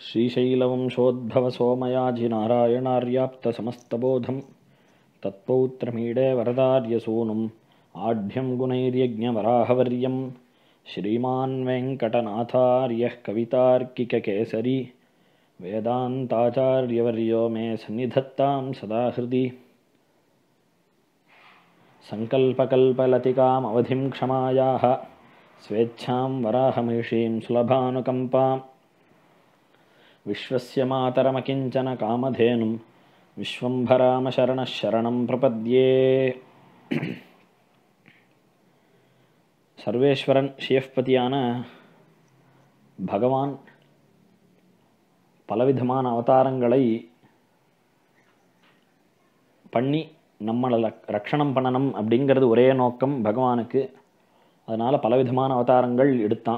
श्रीशैलवंशोद्भवसोमयाजिनारायणार्याप्तसमस्तबोधं तत्पौत्रमीडे वरदार्यसूनुम् आढ्यं गुणैर्यज्ञवराहवर्यं श्रीमान् वेङ्कटनाथार्यः कवितार्किककेसरी वेदान्ताचार्यवर्यो मे सन्निधत्तां सदा हृदि सङ्कल्पकल्पलतिकामवधिं क्षमायाः स्वेच्छां वराहमहिषीं सुलभानुकम्पाम् विश्वस्य मातरमकिञ्चन कामधेनुं विश्वम्भरामशरणः शरणं प्रपद्ये சர்வேஸ்வரன் ஷியஃபதியான பகவான் பலவிதமான அவதாரங்களை பண்ணி நம்மளை லக்- ரக்ஷணம் பண்ணணும் அப்படிங்கிறது ஒரே நோக்கம் பகவானுக்கு அதனால் பலவிதமான அவதாரங்கள் எடுத்தான்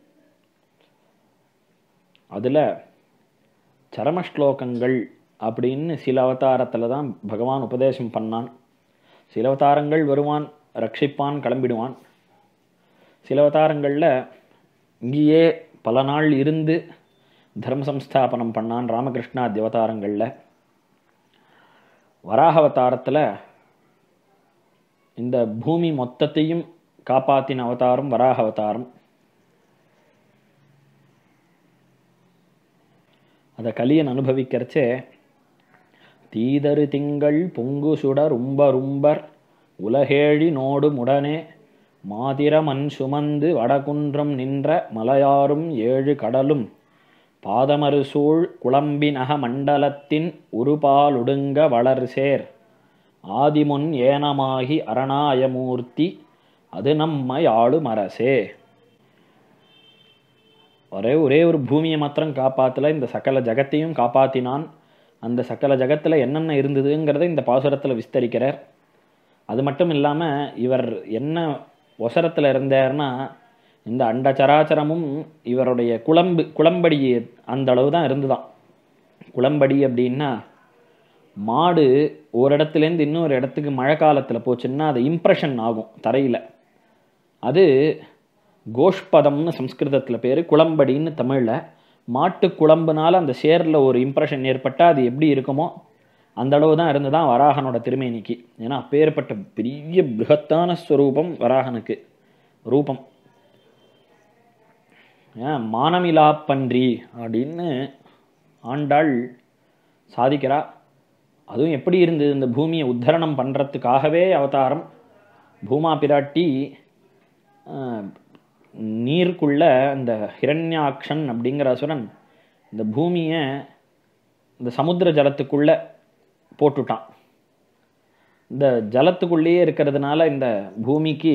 அதில் சரமஸ்லோகங்கள் அப்படின்னு சில அவதாரத்தில் தான் பகவான் உபதேசம் பண்ணான் சில அவதாரங்கள் வருவான் ரட்சிப்பான் கிளம்பிடுவான் சில அவதாரங்களில் இங்கேயே பல நாள் இருந்து தர்ம சம்ஸ்தாபனம் பண்ணான் ராமகிருஷ்ணாதி அவதாரங்களில் வராக அவதாரத்தில் இந்த பூமி மொத்தத்தையும் காப்பாத்தின அவதாரம் வராக அவதாரம் அதை கலியன் அனுபவிக்கிறச்சே தீதரு திங்கள் பொங்கு சுடர் உம்ப ரும்பர் உலகேழி நோடு முடனே மாதிரமன் சுமந்து வடகுன்றம் நின்ற மலையாரும் ஏழு கடலும் பாதமறுசூழ் குளம்பினக மண்டலத்தின் உருபாலுடுங்க வளர்சேர் ஆதிமுன் ஏனமாகி அரணாயமூர்த்தி அது நம்மை ஆளும் அரசே ஒரே ஒரே ஒரு பூமியை மாத்திரம் காப்பாத்தல இந்த சகல ஜகத்தையும் காப்பாத்தினான் அந்த சகல ஜகத்துல என்னென்ன இருந்ததுங்கிறத இந்த பாசுரத்துல விஸ்தரிக்கிறார் அது மட்டும் இல்லாம இவர் என்ன ஒசரத்துல இருந்தார்னா இந்த அண்ட சராச்சரமும் இவருடைய குளம்பு குளம்படி அந்த அளவு தான் இருந்துதான் குளம்படி அப்படின்னா மாடு ஒரு இடத்துலேருந்து இன்னொரு இடத்துக்கு மழை காலத்தில் போச்சுன்னா அது இம்ப்ரெஷன் ஆகும் தரையில் அது கோஷ்பதம்னு சம்ஸ்கிருதத்தில் பேர் குளம்படின்னு தமிழில் மாட்டு குழம்புனால அந்த சேரில் ஒரு இம்ப்ரெஷன் ஏற்பட்டால் அது எப்படி இருக்குமோ அந்த அளவு தான் இருந்து தான் வராகனோட திருமேனிக்கு ஏன்னா அப்பேற்பட்ட பெரிய பிருகத்தான ஸ்வரூபம் வராகனுக்கு ரூபம் ஏன் மானமிலா பன்றி அப்படின்னு ஆண்டாள் சாதிக்கிறா அதுவும் எப்படி இருந்தது இந்த பூமியை உத்தரணம் பண்ணுறதுக்காகவே அவதாரம் பூமா பிராட்டி ஆஹ், நீருக்குள்ள இந்த ஹிரண்யாக்ஷன் அப்படிங்கிற அசுரன் இந்த பூமியை இந்த சமுத்திர ஜலத்துக்குள்ள போட்டுட்டான் இந்த ஜலத்துக்குள்ளேயே இருக்கிறதுனால இந்த பூமிக்கு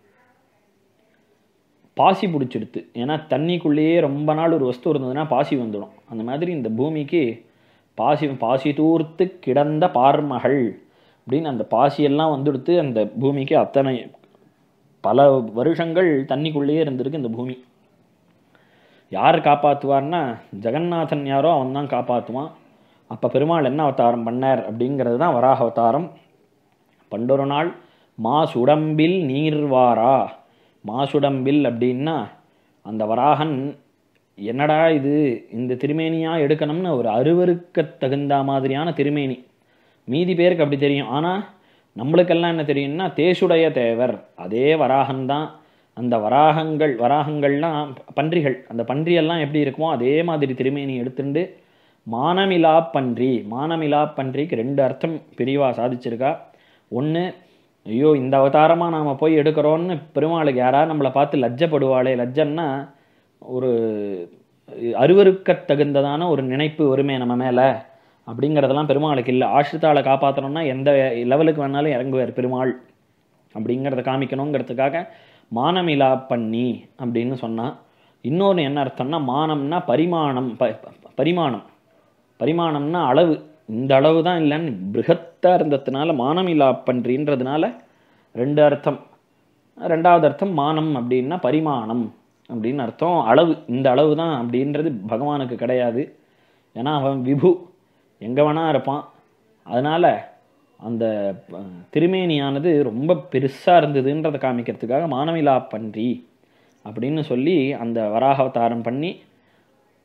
பாசி பிடிச்சிடுத்து ஏன்னா தண்ணிக்குள்ளேயே ரொம்ப நாள் ஒரு வஸ்து இருந்ததுன்னா பாசி வந்துடும் அந்த மாதிரி இந்த பூமிக்கு பாசி பாசி தூர்த்து கிடந்த பார்மகள் அப்படின்னு அந்த பாசியெல்லாம் வந்துடுத்து அந்த பூமிக்கு அத்தனை பல வருஷங்கள் தண்ணிக்குள்ளேயே இருந்திருக்கு இந்த பூமி யார் காப்பாற்றுவார்னா ஜெகநாதன் யாரோ அவன் தான் காப்பாற்றுவான் அப்போ பெருமாள் என்ன அவதாரம் பண்ணார் அப்படிங்கிறது தான் வராக அவதாரம் பண்டொரு நாள் மாசுடம்பில் நீர்வாரா மாசுடம்பில் அப்படின்னா அந்த வராகன் என்னடா இது இந்த திருமேனியா எடுக்கணும்னு ஒரு அருவருக்க தகுந்த மாதிரியான திருமேனி மீதி பேருக்கு அப்படி தெரியும் ஆனால் நம்மளுக்கெல்லாம் என்ன தெரியும்னா தேசுடைய தேவர் அதே வராகன் தான் அந்த வராகங்கள் வராகங்கள்லாம் பன்றிகள் அந்த பன்றியெல்லாம் எப்படி இருக்குமோ அதே மாதிரி திருமேனி எடுத்துண்டு மானமிலா பன்றி மானமிலா பன்றிக்கு ரெண்டு அர்த்தம் பிரிவா சாதிச்சிருக்கா ஒன்று ஐயோ இந்த அவதாரமாக நாம் போய் எடுக்கிறோன்னு பெருமாளுக்கு யாராவது நம்மளை பார்த்து லஜ்ஜப்படுவாளே லஜ்ஜன்னா ஒரு அருவருக்கத் தகுந்ததான ஒரு நினைப்பு வருமே நம்ம மேலே அப்படிங்கிறதெல்லாம் பெருமாளுக்கு இல்லை ஆஷ்ரித்தாளை காப்பாற்றணும்னா எந்த லெவலுக்கு வேணாலும் இறங்குவார் பெருமாள் அப்படிங்கிறத காமிக்கணுங்கிறதுக்காக மானமிலா பண்ணி அப்படின்னு சொன்னா இன்னொன்று என்ன அர்த்தம்னா மானம்னா பரிமாணம் ப ப- பரிமாணம் பரிமாணம்னா அளவு இந்த அளவு தான் இல்லைன்னு பிருகத்தாக இருந்ததுனால மானமிலா பன்றின்றதுனால ரெண்டு அர்த்தம் ரெண்டாவது அர்த்தம் மானம் அப்படின்னா பரிமாணம் அப்படின்னு அர்த்தம் அளவு இந்த அளவு தான் அப்படின்றது பகவானுக்கு கிடையாது ஏன்னா அவன் விபு எங்கே வேணா இருப்பான் அதனால் அந்த அஹ், திருமேனியானது ரொம்ப பெருசாக இருந்ததுன்றதை காமிக்கிறதுக்காக மானமிலா பன்றி அப்படின்னு சொல்லி அந்த வராக அவதாரம் பண்ணி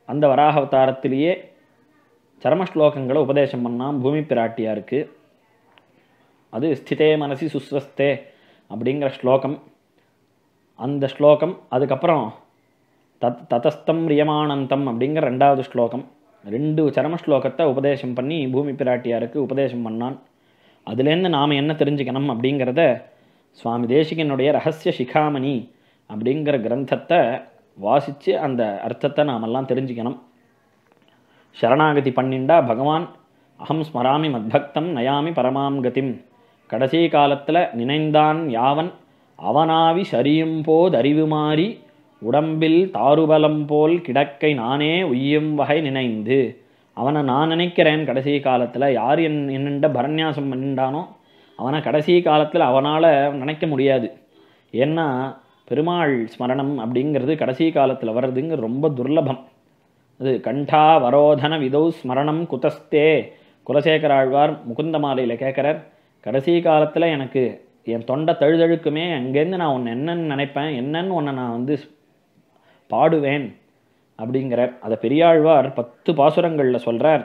அந்த வராக அவதாரத்திலேயே சரம ஸ்லோகங்களை உபதேசம் பண்ணான் பூமி பிராட்டியாருக்கு அது ஸ்திதே மனசி சுஸ்வஸ்தே அப்படிங்கிற ஸ்லோகம் அந்த ஸ்லோகம் அதுக்கப்புறம் தத் ததஸ்தம் ரியமானந்தம் அப்படிங்கிற ரெண்டாவது ஸ்லோகம் ரெண்டு சரம ஸ்லோகத்தை உபதேசம் பண்ணி பூமி பிராட்டியாருக்கு உபதேசம் பண்ணான் அதுலேருந்து நாம் என்ன தெரிஞ்சுக்கணும் அப்படிங்கிறத சுவாமி தேசிகனுடைய ரகசிய சிகாமணி அப்படிங்கிற கிரந்தத்தை வாசித்து அந்த அர்த்தத்தை நாமெல்லாம் தெரிஞ்சுக்கணும் சரணாகதி பண்ணிண்டா பகவான் அகம் ஸ்மராமி மத்பக்தம் நயாமி பரமாம் கதிம் கடைசி காலத்தில் நினைந்தான் யாவன் அவனாவி சரியும் போது அறிவு மாறி உடம்பில் தாருபலம் போல் கிடக்கை நானே உய்யும் வகை நினைந்து அவனை நான் நினைக்கிறேன் கடைசி காலத்தில் யார் என் என்னண்ட பரநியாசம் பண்ணிண்டானோ அவனை கடைசி காலத்தில் அவனால் நினைக்க முடியாது ஏன்னா பெருமாள் ஸ்மரணம் அப்படிங்கிறது கடைசி காலத்தில் வர்றதுங்க ரொம்ப துர்லபம் அது கண்டா வரோதன விதௌ ஸ்மரணம் குதஸ்தே குலசேகர ஆழ்வார் முகுந்த மாலையில் கேட்குறார் கடைசி காலத்தில் எனக்கு என் தொண்டை தழுதழுக்குமே அங்கேருந்து நான் உன்னை என்னன்னு நினைப்பேன் என்னன்னு உன்னை நான் வந்து பாடுவேன் அப்படிங்கிறார் அதை பெரியாழ்வார் பத்து பாசுரங்களில் சொல்கிறார்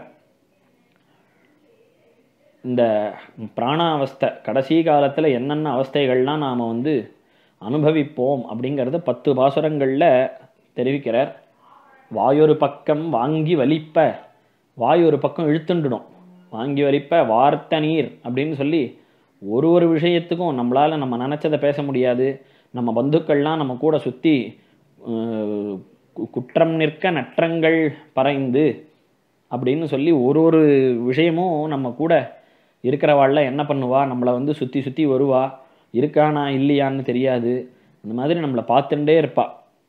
இந்த பிராணாவஸ்தை கடைசி காலத்தில் என்னென்ன அவஸ்தைகள்லாம் நாம் வந்து அனுபவிப்போம் அப்படிங்கிறத பத்து பாசுரங்களில் தெரிவிக்கிறார் வாயொரு பக்கம் வாங்கி வலிப்ப வாய் ஒரு பக்கம் இழுத்துண்டுடும் வாங்கி வலிப்ப வார்த்த நீர் அப்படின்னு சொல்லி ஒரு ஒரு விஷயத்துக்கும் நம்மளால் நம்ம நினச்சதை பேச முடியாது நம்ம பந்துக்கள்லாம் நம்ம கூட சுற்றி குற்றம் நிற்க நற்றங்கள் பறைந்து அப்படின்னு சொல்லி ஒரு ஒரு விஷயமும் நம்ம கூட இருக்கிறவாள்ல என்ன பண்ணுவா நம்மளை வந்து சுற்றி சுற்றி வருவா இருக்கானா இல்லையான்னு தெரியாது அந்த மாதிரி நம்மளை பார்த்துட்டே இருப்பா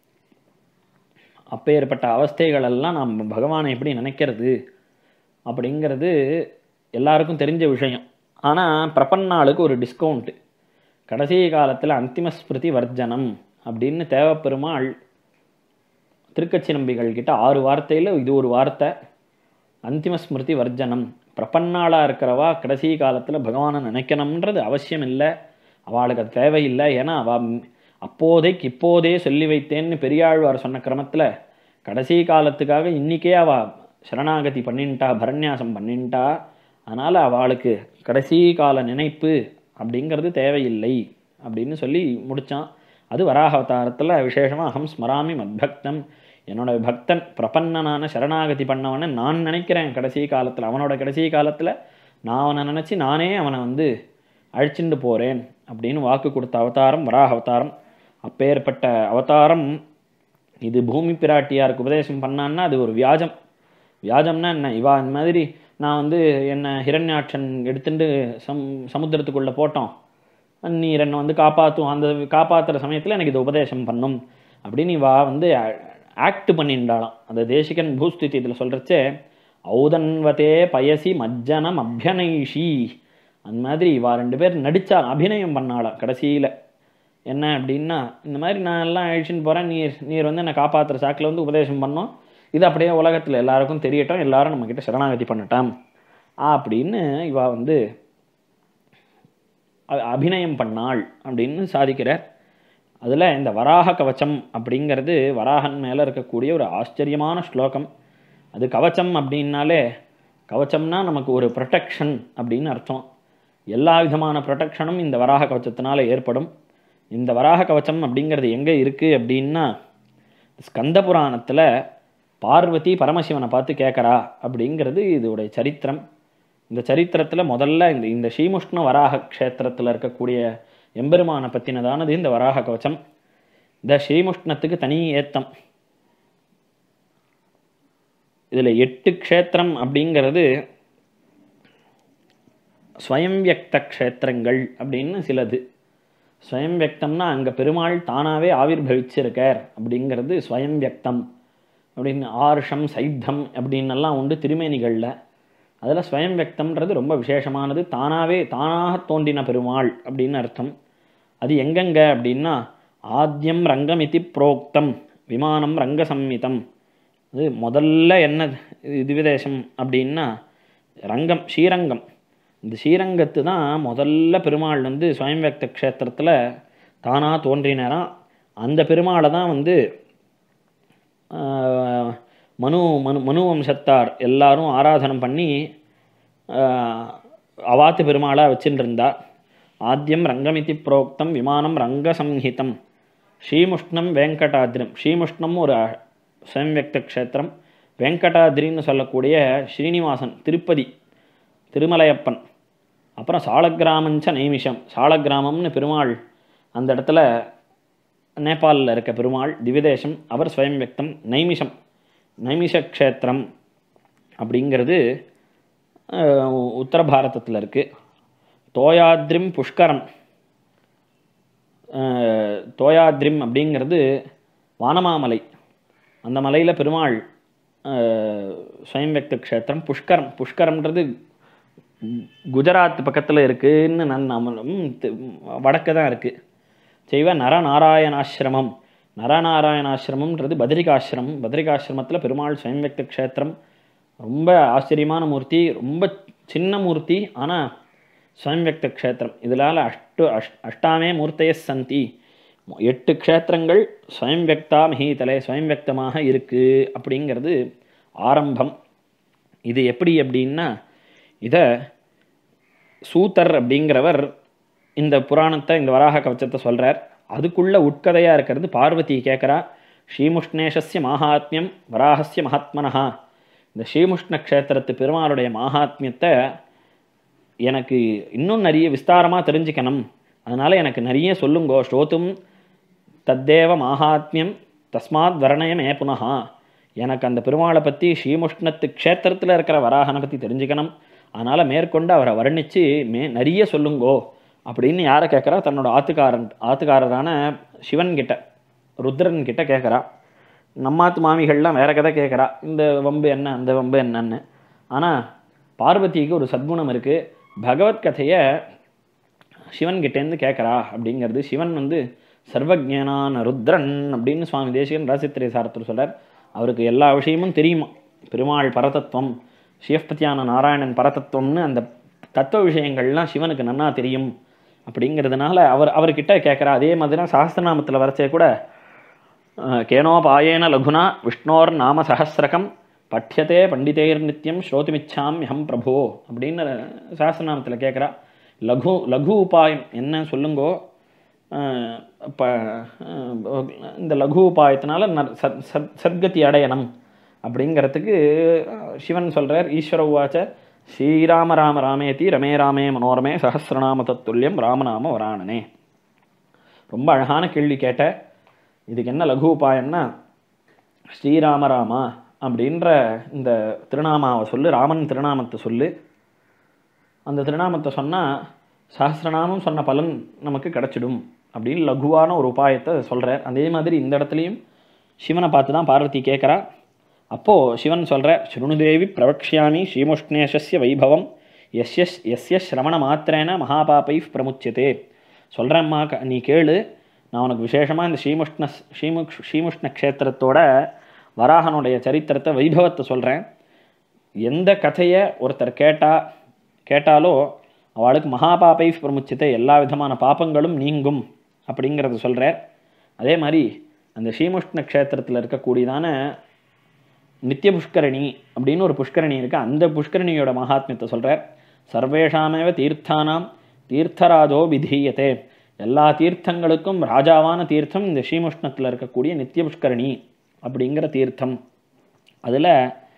அப்பேற்பட்ட அவஸ்தைகளெல்லாம் நாம் பகவானை எப்படி நினைக்கிறது அப்படிங்கிறது எல்லாருக்கும் தெரிஞ்ச விஷயம் ஆனால் பிரபன்னாளுக்கு ஒரு டிஸ்கவுண்ட்டு கடைசி காலத்தில் அந்திம ஸ்மிருதி வர்ஜனம் அப்படின்னு தேவப்பெருமாள் திருக்கச்சி நம்பிகள் கிட்ட ஆறு வார்த்தையில் இது ஒரு வார்த்தை அந்திம ஸ்மிருதி வர்ஜனம் பிரபன்னாளாக இருக்கிறவா கடைசி காலத்தில் பகவானை நினைக்கணுன்றது அவசியம் இல்லை அவளுக்கு அது தேவையில்லை ஏன்னா அவள் அப்போதைக்கு இப்போதே சொல்லி வைத்தேன்னு பெரியாழ்வார் சொன்ன கிரமத்தில் கடைசி காலத்துக்காக இன்றைக்கே அவள் சரணாகதி பண்ணின்ட்டா பரநியாசம் பண்ணின்ட்டா அதனால் அவளுக்கு கடைசி கால நினைப்பு அப்படிங்கிறது தேவையில்லை அப்படின்னு சொல்லி முடித்தான் அது வராக அவதாரத்தில் விசேஷமாக அகம் ஸ்மராமி மத்பக்தம் என்னோட பக்தன் பிரபன்னனான சரணாகதி பண்ணவனை நான் நினைக்கிறேன் கடைசி காலத்தில் அவனோட கடைசி காலத்தில் நான் அவனை நினச்சி நானே அவனை வந்து அழிச்சுட்டு போகிறேன் அப்படின்னு வாக்கு கொடுத்த அவதாரம் வராக அவதாரம் அப்பேற்பட்ட அவதாரம் இது பூமி பிராட்டியாருக்கு உபதேசம் பண்ணான்னா அது ஒரு வியாஜம் வியாஜம்னா என்ன இவா இந்த மாதிரி நான் வந்து என்னை ஹிரண்யாட்சன் எடுத்துட்டு சம் சமுத்திரத்துக்குள்ளே போட்டோம் நீர் என்னை வந்து காப்பாற்றும் அந்த காப்பாற்றுற சமயத்தில் எனக்கு இது உபதேசம் பண்ணும் அப்படின்னு இவா வந்து ஆக்ட் பண்ணிண்டாளாம் அந்த தேசிகன் பூஸ்திதி இதில் சொல்கிறச்சே ஔதன்வதே பயசி மஜ்ஜனம் அபியனைஷி அந்த மாதிரி இவா ரெண்டு பேர் நடிச்சா அபிநயம் பண்ணாளாம் கடைசியில் என்ன அப்படின்னா இந்த மாதிரி நான் எல்லாம் அழிச்சுன்னு போகிறேன் நீர் நீர் வந்து என்னை காப்பாற்றுற சாக்கில் வந்து உபதேசம் பண்ணோம் இது அப்படியே உலகத்தில் எல்லாருக்கும் தெரியட்டும் எல்லாரும் நம்மக்கிட்ட சரணாகதி பண்ணட்டாம் அப்படின்னு இவா வந்து அபிநயம் பண்ணாள் அப்படின்னு சாதிக்கிறார் அதில் இந்த வராக கவச்சம் அப்படிங்கிறது வராகன் மேலே இருக்கக்கூடிய ஒரு ஆச்சரியமான ஸ்லோகம் அது கவச்சம் அப்படின்னாலே கவச்சம்னா நமக்கு ஒரு ப்ரொடெக்ஷன் அப்படின்னு அர்த்தம் எல்லா விதமான ப்ரொடெக்ஷனும் இந்த வராக கவச்சத்தினால ஏற்படும் இந்த வராக கவச்சம் அப்படிங்கிறது எங்கே இருக்குது அப்படின்னா ஸ்கந்த புராணத்தில் பார்வதி பரமசிவனை பார்த்து கேட்குறா அப்படிங்கிறது இதோடைய சரித்திரம் இந்த சரித்திரத்தில் முதல்ல இந்த இந்த ஸ்ரீமுஷ்ண வராக க்ஷேத்திரத்தில் இருக்கக்கூடிய எம்பெருமானை பற்றினதானது இந்த வராக கவச்சம் இந்த ஸ்ரீமுஷ்ணத்துக்கு தனி ஏத்தம் இதில் எட்டு க்ஷேத்திரம் அப்படிங்கிறது ஸ்வயம் வியக்த க்ஷேத்திரங்கள் அப்படின்னு சிலது ஸ்வயம் வியக்தம்னா அங்கே பெருமாள் தானாகவே ஆவிர்பவிச்சிருக்கார் அப்படிங்கிறது ஸ்வயம் வியக்தம் அப்படின்னு ஆர்ஷம் சைத்தம் அப்படின்னெல்லாம் உண்டு திருமேனிகளில் அதில் ஸ்வயம் வியக்தம்ன்றது ரொம்ப விசேஷமானது தானாகவே தானாக தோன்றின பெருமாள் அப்படின்னு அர்த்தம் அது எங்கெங்க அப்படின்னா ஆத்யம் ரங்கமிதி புரோக்தம் விமானம் ரங்க சம்மிதம் அது முதல்ல என்ன இது விதேசம் அப்படின்னா ரங்கம் ஸ்ரீரங்கம் இந்த ஸ்ரீரங்கத்து தான் முதல்ல பெருமாள் வந்து ஸ்வயம் வியக்த க்ஷேத்திரத்தில் தானாக தோன்றினாராம் அந்த பெருமாளை தான் வந்து மனு மனு மனு வம்சத்தார் எல்லாரும் ஆராதனம் பண்ணி ஆஹ், அவாத்து பெருமாளாக வச்சுட்டு இருந்தா ஆத்யம் ரங்கமிதி புரோக்தம் விமானம் ரங்கசம்ஹிதம் ஸ்ரீமுஷ்ணம் வெங்கடாத்ரிம் ஸ்ரீமுஷ்ணம் ஒரு ஸ்வயம்வியக்த க்ஷேத்திரம் வெங்கடாத்ரின்னு சொல்லக்கூடிய ஸ்ரீனிவாசன் திருப்பதி திருமலையப்பன் அப்புறம் சாலக்கிராமஞ்ச நைமிஷம் சாலக்கிராமம்னு பெருமாள் அந்த இடத்துல நேபாளில் இருக்க பெருமாள் திவ்யதேசம் அவர் ஸ்வயம் வியக்தம் நைமிஷம் நைமிஷ க்ஷேத்திரம் அப்படிங்கிறது அஹ், உத்தர பாரதத்தில் இருக்குது தோயாத்ரிம் புஷ்கரம் அஹ், தோயாத்ரிம் அப்படிங்கிறது வானமாமலை அந்த மலையில் பெருமாள் அஹ், ஸ்வயம் வியக்த க்ஷேத்திரம் புஷ்கரம் புஷ்கரம்ன்றது குஜராத் பக்கத்தில் இருக்குன்னு நான் நம்ம வடக்க தான் இருக்குது செய்வ நரநாராயணாசிரமம் நரநாராயணாசிரமம்ன்றது பத்ரிகாசிரமம் பத்ரிகாசிரமத்தில் பெருமாள் ஸ்வயம் வியக்த க்ஷேத்திரம் ரொம்ப ஆச்சரியமான மூர்த்தி ரொம்ப சின்ன மூர்த்தி ஆனால் ஸ்வயம் வியக்த க்ஷேத்திரம் இதனால் அஷ்டு அஷ் அஷ்டாமே மூர்த்தைய சந்தி எட்டு க்ஷேத்திரங்கள் ஸ்வயம் வியக்தா மஹீதலே ஸ்வயம் வியக்தமாக இருக்குது அப்படிங்கிறது ஆரம்பம் இது எப்படி அப்படின்னா இதை சூத்தர் அப்படிங்கிறவர் இந்த புராணத்தை இந்த வராக கவச்சத்தை சொல்கிறார் அதுக்குள்ள உட்கதையாக இருக்கிறது பார்வதி கேட்குறா ஸ்ரீமுஷ்ணேஷஸ்ய மாஹாத்மியம் வராகஸ்ய மகாத்மனஹா இந்த ஸ்ரீமுஷ்ண க்ஷேத்திரத்து பெருமாளுடைய மாஹாத்மியத்தை எனக்கு இன்னும் நிறைய விஸ்தாரமாக தெரிஞ்சுக்கணும் அதனால் எனக்கு நிறைய சொல்லுங்கோ ஸ்ரோத்தும் தத்தேவ மாஹாத்மியம் தஸ்மாத் வர்ணயமே புனஹா எனக்கு அந்த பெருமாளை பற்றி ஸ்ரீமுஷ்ணத்து க்ஷேத்திரத்தில் இருக்கிற வராகனை பற்றி தெரிஞ்சுக்கணும் அதனால் மேற்கொண்டு அவரை வர்ணித்து மே நிறைய சொல்லுங்கோ அப்படின்னு யாரை கேட்குறா தன்னோட ஆத்துக்காரன் ஆத்துக்காரரான சிவன் கிட்ட ருத்ரன் கிட்ட கேட்குறா நம்மாத்து மாமிகள்லாம் வேற கதை கேட்குறா இந்த வம்பு என்ன அந்த வம்பு என்னன்னு ஆனால் பார்வதிக்கு ஒரு சத்குணம் இருக்குது பகவத்கதையை சிவன் கிட்டேருந்து கேட்குறா அப்படிங்கிறது சிவன் வந்து சர்வஜனான ருத்ரன் அப்படின்னு சுவாமி தேசிகன் ராசித்திரை சாரத்தர் சொல்றார் அவருக்கு எல்லா விஷயமும் தெரியுமா பெருமாள் பரதத்துவம் சிவபத்தியான நாராயணன் பரதத்துவம்னு அந்த தத்துவ விஷயங்கள்லாம் சிவனுக்கு நன்னா தெரியும் அப்படிங்கிறதுனால அவர் அவர்கிட்ட கேட்குறா அதே மாதிரி தான் சாஸ்திரநாமத்தில் வரைச்சே கூட அஹ், கேனோபாயேன லகுனா விஷ்ணோர் நாம சஹசிரகம் பட்யத்தே பண்டிதேர் நித்தியம் ஸ்ரோதுமிச்சாமியம் பிரபோ அப்படின்னு சாஸ்திரநாமத்தில் கேட்குறா லகு லகு உபாயம் என்ன சொல்லுங்கோ அஹ், ப அஹ், இந்த லகு உபாயத்தினால ந- சத் சத் சத்கதி அடையணும் அப்படிங்கிறதுக்கு அஹ், சிவன் சொல்கிறார் ஈஸ்வர உவாச்ச ஸ்ரீராம ராம ராமேதி ரமே ராமே மனோரமே சஹசிரநாம தத்துல்யம் ராமநாம வராணனே ரொம்ப அழகான கேள்வி கேட்ட இதுக்கு என்ன லகு உபாயம்னா ஸ்ரீராம ராமா அப்படின்ற இந்த திருநாமாவை சொல்லு ராமன் திருநாமத்தை சொல்லு அந்த திருநாமத்தை சொன்னால் சஹஸ்ரநாமம் சொன்ன பலன் நமக்கு கிடைச்சிடும் அப்படின்னு லகுவான ஒரு உபாயத்தை சொல்கிறார் அதே மாதிரி இந்த இடத்துலையும் சிவனை பார்த்து தான் பார்வதி கேட்குறா அப்போது சிவன் சொல்கிற ஸ்ருணுதேவி பிரவக்ஷாமி ஸ்ரீமுஷ்ணேஷஸ்ய வைபவம் எஸ்ய எஸ்ய சிரவண மாத்திரேன மகாபாபை பிரமுச்சியதே சொல்கிறேம்மா க- நீ கேளு நான் உனக்கு விசேஷமாக இந்த ஸ்ரீமுஷ்ண ஸ்ரீமு ஸ்ரீமுஷ்ண க்ஷேத்திரத்தோட வராகனுடைய சரித்திரத்தை வைபவத்தை சொல்கிறேன் எந்த கதையை ஒருத்தர் கேட்டா கேட்டாலோ அவளுக்கு மகாபாபை பிரமுச்சித்தை எல்லா விதமான பாப்பங்களும் நீங்கும் அப்படிங்கிறத சொல்கிறார் அதே மாதிரி அந்த ஸ்ரீமுஷ்ண க்ஷேத்திரத்தில் இருக்கக்கூடியதான நித்திய புஷ்கரணி அப்படின்னு ஒரு புஷ்கரணி இருக்குது அந்த புஷ்கரணியோட மகாத்மியத்தை சொல்கிறார் சர்வேஷாமேவ தீர்த்தானாம் தீர்த்தராஜோ விதீயத்தே எல்லா தீர்த்தங்களுக்கும் ராஜாவான தீர்த்தம் இந்த ஸ்ரீமுஷ்ணத்தில் இருக்கக்கூடிய நித்திய புஷ்கரணி அப்படிங்கிற தீர்த்தம் அதில்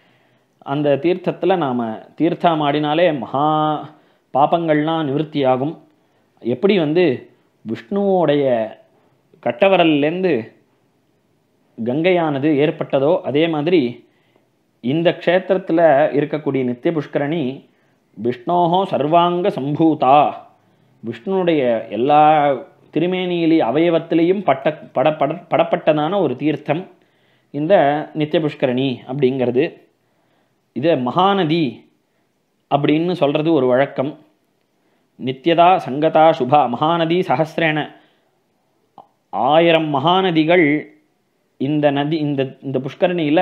அந்த தீர்த்தத்தில் நாம் தீர்த்தம் ஆடினாலே மகா பாப்பங்கள்லாம் நிவர்த்தியாகும் எப்படி வந்து விஷ்ணுவோடைய கட்டவரல்லேருந்து கங்கையானது ஏற்பட்டதோ அதே மாதிரி இந்த க்ஷேத்திரத்தில் இருக்கக்கூடிய நித்திய புஷ்கரணி விஷ்ணோஹோ சர்வாங்க சம்பூதா விஷ்ணுனுடைய எல்லா திருமேனியிலே அவயவத்திலையும் பட்ட பட பட படப்பட்டதான ஒரு தீர்த்தம் இந்த நித்திய புஷ்கரணி அப்படிங்கிறது இது மகாநதி அப்படின்னு சொல்கிறது ஒரு வழக்கம் நித்யதா சங்கதா சுபா மகாநதி சஹசிரேன ஆயிரம் மகாநதிகள் இந்த நதி இந்த இந்த புஷ்கரணியில்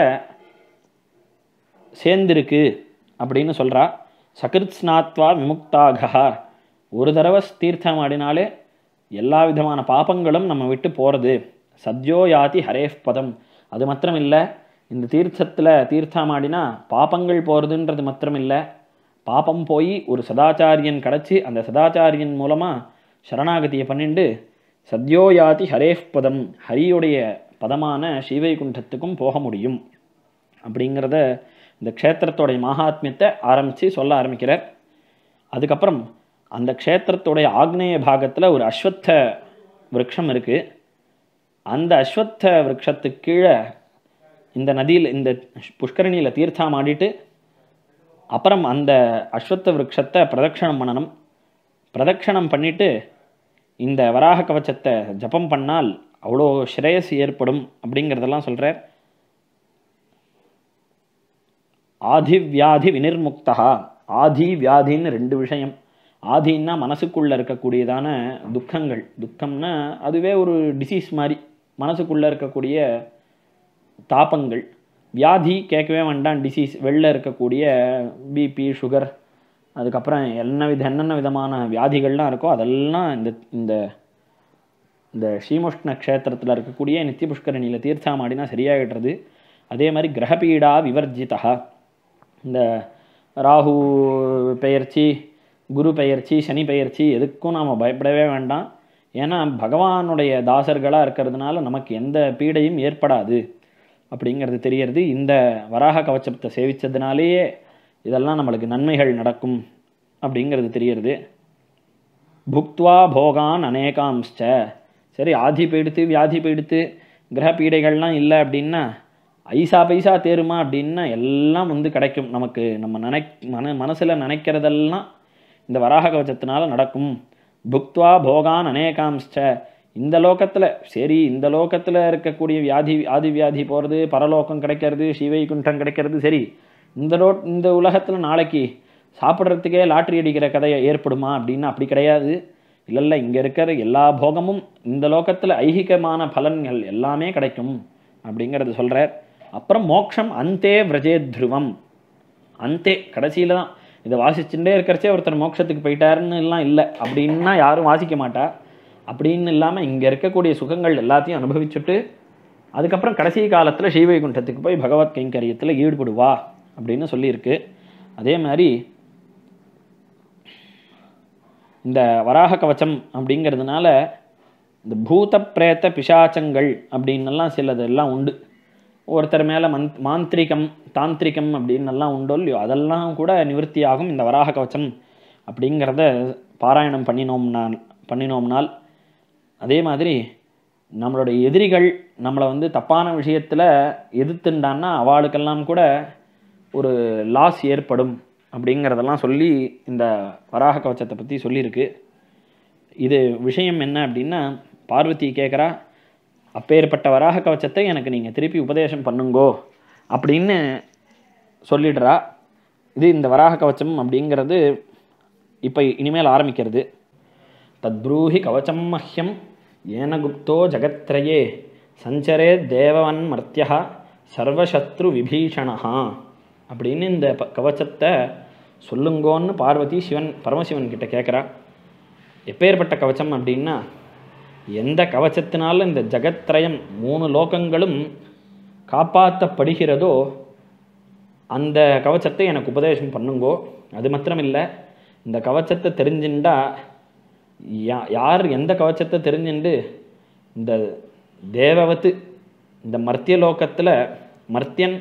சேர்ந்திருக்கு அப்படின்னு சொல்கிறா சகிருத் ஸ்நாத்வா விமுக்தாக ஒரு தடவை தீர்த்தம் ஆடினாலே எல்லா விதமான பாபங்களும் நம்ம விட்டு போகிறது சத்யோ யாதி ஹரேஃப் பதம் அது மாத்திரம் இல்லை இந்த தீர்த்தத்தில் தீர்த்தமாடினா பாபங்கள் போகிறதுன்றது மாத்திரம் இல்லை பாபம் போய் ஒரு சதாச்சாரியன் கிடச்சி அந்த சதாச்சாரியன் மூலமாக சரணாகதியை பண்ணிண்டு சத்யோயாதி ஹரேஃப் பதம் ஹரியுடைய பதமான ஸ்ரீவைகுண்டத்துக்கும் போக முடியும் அப்படிங்கிறத இந்த க்ஷேத்திரத்தோடைய மகாத்மியத்தை ஆரம்பித்து சொல்ல ஆரம்பிக்கிறார் அதுக்கப்புறம் அந்த க்ஷேத்திரத்துடைய ஆக்னேய பாகத்தில் ஒரு அஸ்வத்த விருட்சம் இருக்குது அந்த அஸ்வத்த விருட்சத்துக்கு கீழே இந்த நதியில் இந்த புஷ்கரணியில் தீர்த்தம் ஆடிட்டு அப்புறம் அந்த அஸ்வத்த விருட்சத்தை பிரதட்சணம் பண்ணணும் பிரதட்சணம் பண்ணிட்டு இந்த வராக கவச்சத்தை ஜபம் பண்ணால் அவ்வளோ ஸ்ரேயஸ் ஏற்படும் அப்படிங்கிறதெல்லாம் சொல்கிறார் ஆதி வியாதி வினிர்முக்தா ஆதி வியாதின்னு ரெண்டு விஷயம் ஆதின்னா மனசுக்குள்ளே இருக்கக்கூடியதான துக்கங்கள் துக்கம்னா அதுவே ஒரு டிசீஸ் மாதிரி மனசுக்குள்ளே இருக்கக்கூடிய தாபங்கள் வியாதி கேட்கவே வேண்டாம் டிசீஸ் வெளில இருக்கக்கூடிய பிபி சுகர் அதுக்கப்புறம் என்ன வித என்னென்ன விதமான வியாதிகள்லாம் இருக்கோ அதெல்லாம் இந்த இந்த இந்த ஸ்ரீமுஷ்ண க்ஷேத்திரத்தில் இருக்கக்கூடிய நித்திய புஷ்கரணியில் தீர்த்தாமாடினா சரியாகிடுறது அதே மாதிரி கிரகபீடா விவர்ஜிதா இந்த ராகு பெயர்ச்சி குரு பெயர்ச்சி சனி பெயர்ச்சி எதுக்கும் நாம் பயப்படவே வேண்டாம் ஏன்னா பகவானுடைய தாசர்களாக இருக்கிறதுனால நமக்கு எந்த பீடையும் ஏற்படாது அப்படிங்கிறது தெரியறது இந்த வராக கவச்சத்தை சேவித்ததுனாலேயே இதெல்லாம் நம்மளுக்கு நன்மைகள் நடக்கும் அப்படிங்கிறது தெரியறது புக்துவா போகான் அநேகாம்ச்ச சரி ஆதி பீடுத்து வியாதி பீடுத்து கிரக பீடைகள்லாம் இல்லை அப்படின்னா ஐசா பைசா தேருமா அப்படின்னா எல்லாம் வந்து கிடைக்கும் நமக்கு நம்ம நினை மன மனசில் நினைக்கிறதெல்லாம் இந்த வராக கவச்சத்தினால நடக்கும் புக்துவா போகான் அநேகாம்ச்ச இந்த லோகத்தில் சரி இந்த லோகத்தில் இருக்கக்கூடிய வியாதி ஆதி வியாதி போகிறது பரலோகம் கிடைக்கிறது ஸ்ரீவைகுண்டம் கிடைக்கிறது சரி இந்த லோ இந்த உலகத்தில் நாளைக்கு சாப்பிட்றதுக்கே லாட்ரி அடிக்கிற கதையை ஏற்படுமா அப்படின்னா அப்படி கிடையாது இல்லை இல்லை இங்கே இருக்கிற எல்லா போகமும் இந்த லோகத்தில் ஐகிகமான பலன்கள் எல்லாமே கிடைக்கும் அப்படிங்கிறது சொல்கிறார் அப்புறம் மோக்ஷம் அந்தே விரஜே துருவம் அந்தே கடைசியில் தான் இதை வாசிச்சுட்டே இருக்கிறச்சே ஒருத்தர் மோட்சத்துக்கு போயிட்டாருன்னு எல்லாம் இல்லை அப்படின்னா யாரும் வாசிக்க மாட்டா அப்படின்னு இல்லாமல் இங்கே இருக்கக்கூடிய சுகங்கள் எல்லாத்தையும் அனுபவிச்சுட்டு அதுக்கப்புறம் கடைசி காலத்தில் ஸ்ரீவைகுண்டத்துக்கு போய் பகவத் கைங்கரியத்தில் ஈடுபடுவா அப்படின்னு சொல்லியிருக்கு அதே மாதிரி இந்த வராக கவச்சம் அப்படிங்கிறதுனால இந்த பூத பிரேத்த பிசாச்சங்கள் அப்படின்னெல்லாம் சிலதெல்லாம் உண்டு ஒருத்தர் மேலே மந் மாந்திரிகம் தாந்திரிகம் அப்படின்னெல்லாம் உண்டோ இல்லையோ அதெல்லாம் கூட நிவர்த்தி ஆகும் இந்த வராக கவச்சம் அப்படிங்கிறத பாராயணம் பண்ணினோம்னால் பண்ணினோம்னால் அதே மாதிரி நம்மளுடைய எதிரிகள் நம்மளை வந்து தப்பான விஷயத்தில் எதிர்த்துண்டான்னா அவளுக்கெல்லாம் கூட ஒரு லாஸ் ஏற்படும் அப்படிங்கிறதெல்லாம் சொல்லி இந்த வராக கவச்சத்தை பற்றி சொல்லியிருக்கு இது விஷயம் என்ன அப்படின்னா பார்வதி கேட்குறா அப்பேற்பட்ட வராக கவச்சத்தை எனக்கு நீங்கள் திருப்பி உபதேசம் பண்ணுங்கோ அப்படின்னு சொல்லிடுறா இது இந்த வராக கவச்சம் அப்படிங்கிறது இப்போ இனிமேல் ஆரம்பிக்கிறது தத்ப்ரூஹி கவச்சம் மஹ்யம் ஏன குப்தோ ஜகத்ரயே சஞ்சரே தேவவன் மர்த்தியா சர்வசத்ரு விபீஷணா அப்படின்னு இந்த ப கவச்சத்தை சொல்லுங்கோன்னு பார்வதி சிவன் பரமசிவன் கிட்ட கேட்குறா எப்பேற்பட்ட கவச்சம் அப்படின்னா எந்த கவச்சத்தினால இந்த ஜகத்ரயம் மூணு லோகங்களும் காப்பாற்றப்படுகிறதோ அந்த கவச்சத்தை எனக்கு உபதேசம் பண்ணுங்கோ அது மாத்திரம் இல்லை இந்த கவச்சத்தை தெரிஞ்சுண்டா யா யார் எந்த கவச்சத்தை தெரிஞ்சுண்டு இந்த தேவவத்து இந்த மர்த்திய லோகத்தில் மர்த்தியன்